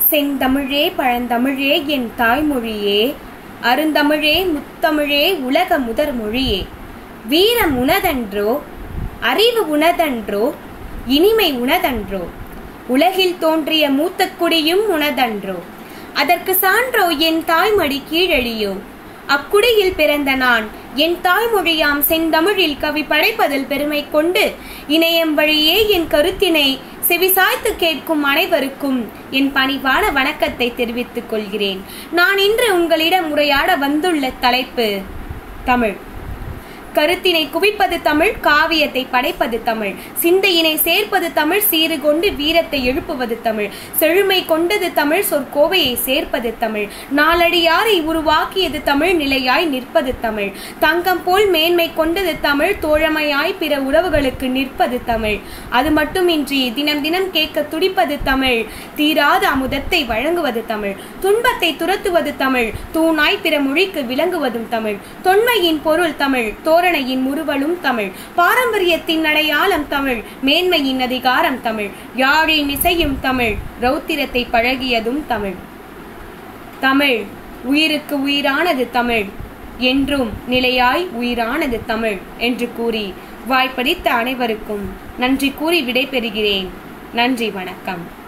செந்தமிழே பழந்தமிழே என் தாய்மொழியே அருந்தமிழே முத்தமிழே உலக முதற் மொழியே வீரம் உனதன்றோ அறிவு உனதன்றோ இனிமை உனதன்றோ உலகில் தோன்றிய மூத்த குடியும் உனதன்றோ அதற்கு சான்றோ என் தாய்மடி கீழழியோ அக்குடியில் பிறந்த நான் என் தாய்மொழியாம் செந்தமிழில் கவி படைப்பதில் பெருமை கொண்டு இணையம் வழியே என் கருத்தினை செவிசாய்த்து கேட்கும் அனைவருக்கும் என் பணிவான வணக்கத்தை தெரிவித்துக் கொள்கிறேன் நான் இன்று உங்களிடம் உரையாட வந்துள்ள தலைப்பு தமிழ் கருத்தினை குவிப்பது தமிழ் காவியத்தை படைப்பது தமிழ் சிந்தையினை சேர்ப்பது தமிழ் சீறு கொண்டு வீரத்தை எழுப்புவது தமிழ் செழுமை கொண்டது தமிழ் சொற்கோவையை சேர்ப்பது தமிழ் நாலடியாரை உருவாக்கியது தமிழ் நிலையாய் நிற்பது தமிழ் தங்கம் போல் மேன்மை கொண்டது தமிழ் தோழமையாய் பிற உறவுகளுக்கு நிற்பது தமிழ் அது மட்டுமின்றி தினம் தினம் கேட்க துடிப்பது தமிழ் தீராத அமுதத்தை வழங்குவது தமிழ் துன்பத்தை துரத்துவது தமிழ் தூணாய் பிற மொழிக்கு விளங்குவதும் தமிழ் தொன்மையின் பொருள் தமிழ் தோரணையின் முறுவலும் தமிழ் பாரம்பரியத்தின் அடையாளம் தமிழ் மேன்மையின் அதிகாரம் தமிழ் யாழின் இசையும் தமிழ் ரௌத்திரத்தை பழகியதும் தமிழ் தமிழ் உயிருக்கு உயிரானது தமிழ் என்றும் நிலையாய் உயிரானது தமிழ் என்று கூறி வாய்ப்பளித்த அனைவருக்கும் நன்றி கூறி விடைபெறுகிறேன் நன்றி வணக்கம்